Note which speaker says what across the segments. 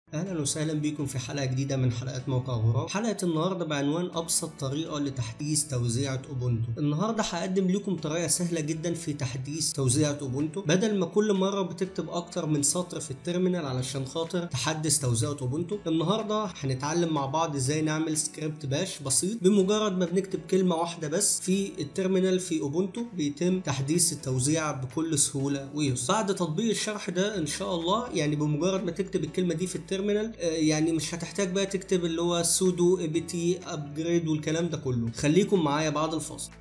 Speaker 1: اهلا وسهلا بكم في حلقه جديده من حلقات موقع غراب حلقه النهارده بعنوان ابسط طريقه لتحديث توزيعه اوبونتو النهارده هقدم لكم طريقه سهله جدا في تحديث توزيعه اوبونتو بدل ما كل مره بتكتب اكتر من سطر في التيرمينال علشان خاطر تحدث توزيعه اوبونتو النهارده هنتعلم مع بعض ازاي نعمل سكريبت باش بسيط بمجرد ما بنكتب كلمه واحده بس في التيرمينال في اوبونتو بيتم تحديث التوزيع بكل سهوله ويسر بعد تطبيق الشرح ده ان شاء الله يعني بمجرد ما تكتب الكلمه دي في التيرمينال يعني مش هتحتاج بقى تكتب اللي هو سودو اي بي تي ابجريد والكلام ده كله خليكم معايا بعد الفاصل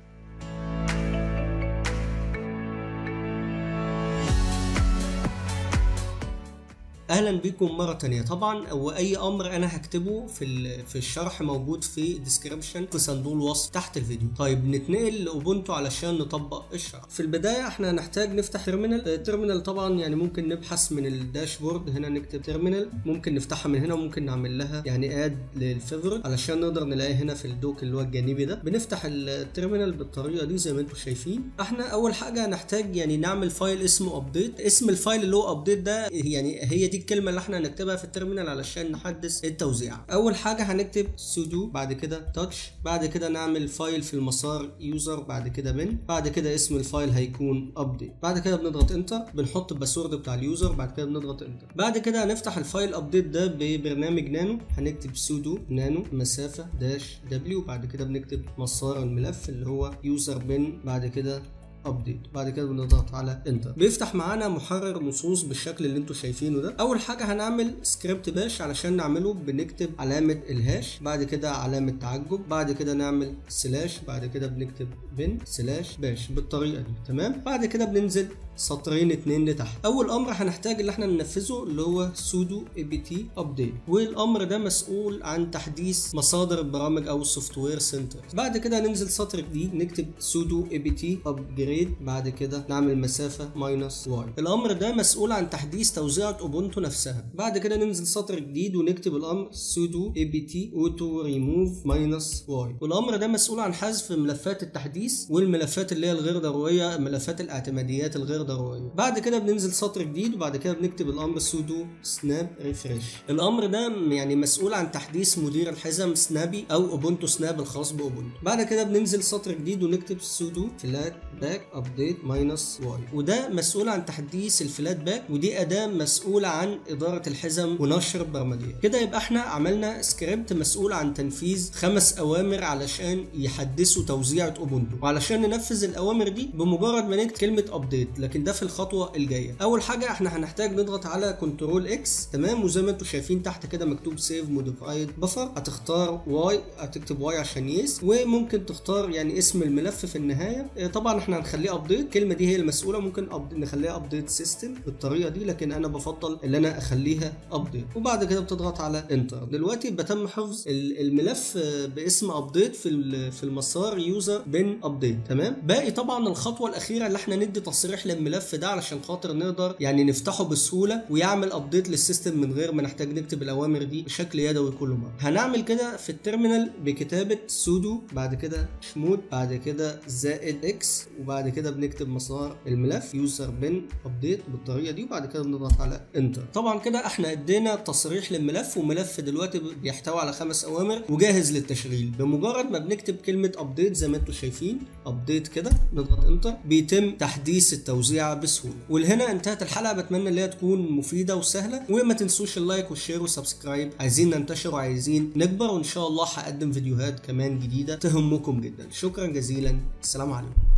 Speaker 1: اهلا بكم مره تانية طبعا واي امر انا هكتبه في في الشرح موجود في الديسكربشن في صندوق الوصف تحت الفيديو طيب نتنقل لاوبونتو علشان نطبق الشرح في البدايه احنا هنحتاج نفتح تيرمينال تيرمينال طبعا يعني ممكن نبحث من الداشبورد هنا نكتب تيرمينال ممكن نفتحها من هنا وممكن نعمل لها يعني اد للفيفورت علشان نقدر نلاقي هنا في الدوك اللي هو الجانبي ده بنفتح التيرمينال بالطريقه دي زي ما انتم شايفين احنا اول حاجه هنحتاج يعني نعمل فايل اسمه ابديت اسم الفايل اللي هو ابديت ده يعني هي دي الكلمه اللي احنا هنكتبها في التيرمينال علشان نحدث التوزيع اول حاجه هنكتب سودو بعد كده تاتش بعد كده نعمل فايل في المسار يوزر بعد كده بن بعد كده اسم الفايل هيكون ابديت بعد كده بنضغط انتر بنحط الباسورد بتاع اليوزر بعد كده بنضغط انتر بعد كده هنفتح الفايل ابديت ده ببرنامج نانو هنكتب سودو نانو مسافه داش دبليو بعد كده بنكتب مسار الملف اللي هو يوزر بن بعد كده ابديت بعد كده بنضغط على انتر بيفتح معانا محرر نصوص بالشكل اللي انتم شايفينه ده اول حاجه هنعمل سكريبت باش علشان نعمله بنكتب علامه الهاش بعد كده علامه تعجب بعد كده نعمل سلاش بعد كده بنكتب بن سلاش باش بالطريقه دي تمام بعد كده بننزل سطرين اتنين لتحت اول امر هنحتاج اللي احنا ننفذه اللي هو سودو اي بي تي ابديت والامر ده مسؤول عن تحديث مصادر البرامج او السوفت وير سنتر بعد كده ننزل سطر جديد نكتب سودو اي بي تي ابجريد بعد كده نعمل مسافه ماينس واي الامر ده مسؤول عن تحديث توزيعه اوبونتو نفسها بعد كده ننزل سطر جديد ونكتب الامر سودو اي بي تي اوتو ريموف ماينس واي والامر ده مسؤول عن حذف ملفات التحديث والملفات اللي هي الغير ضروريه ملفات الاعتماديات الغير ضروريه بعد كده بننزل سطر جديد وبعد كده بنكتب الامر سودو سناب ريفريش الامر ده يعني مسؤول عن تحديث مدير الحزم سنابي او اوبونتو سناب الخاص باوبونتو بعد كده بننزل سطر جديد ونكتب سودو فلات باك ابديت ماينس واي وده مسؤول عن تحديث الفلات باك ودي اداه مسؤوله عن اداره الحزم ونشر البرمجيات كده يبقى احنا عملنا سكريبت مسؤول عن تنفيذ خمس اوامر علشان يحدثوا توزيعه اوبونتو وعلشان ننفذ الاوامر دي بمجرد ما نكتب كلمه ابديت لكن ده في الخطوه الجايه اول حاجه احنا هنحتاج نضغط على كنترول اكس تمام وزي ما انتم شايفين تحت كده مكتوب سيف موديفايد بفر هتختار واي هتكتب واي عشان يس وممكن تختار يعني اسم الملف في النهايه طبعا احنا هنخليه ابديت الكلمه دي هي المسؤوله ممكن أبد... نخليها ابديت سيستم بالطريقه دي لكن انا بفضل ان انا اخليها ابديت وبعد كده بتضغط على انتر دلوقتي بتم حفظ الملف باسم ابديت في في المسار يوزر بن ابديت تمام باقي طبعا الخطوه الاخيره اللي احنا ندي تصريح للملف ده علشان خاطر نقدر يعني نفتحه بسهوله ويعمل ابديت للسيستم من غير ما نحتاج نكتب الاوامر دي بشكل يدوي كل مره هنعمل كده في التيرمينال بكتابه سودو بعد كده شمود بعد كده زائد اكس وبعد كده بنكتب مسار الملف يوزر بن ابديت بالطريقه دي وبعد كده بنضغط على انتر طبعا كده احنا ادينا تصريح للملف وملف دلوقتي بيحتوي على خمس اوامر وجاهز للتشغيل بمجرد ما بنكتب كلمه ابديت زي ما انتم شايفين ابديت كده نضغط انتر بيتم تحديث التوزيع بسهوله ولهنا انتهت الحلقه بتمنى ان هي تكون مفيده وسهله وما تنسوش اللايك والشير والسبسكرايب عايزين ننتشر وعايزين نكبر وان شاء الله هقدم فيديوهات كمان جديده تهمكم جدا شكرا جزيلا السلام عليكم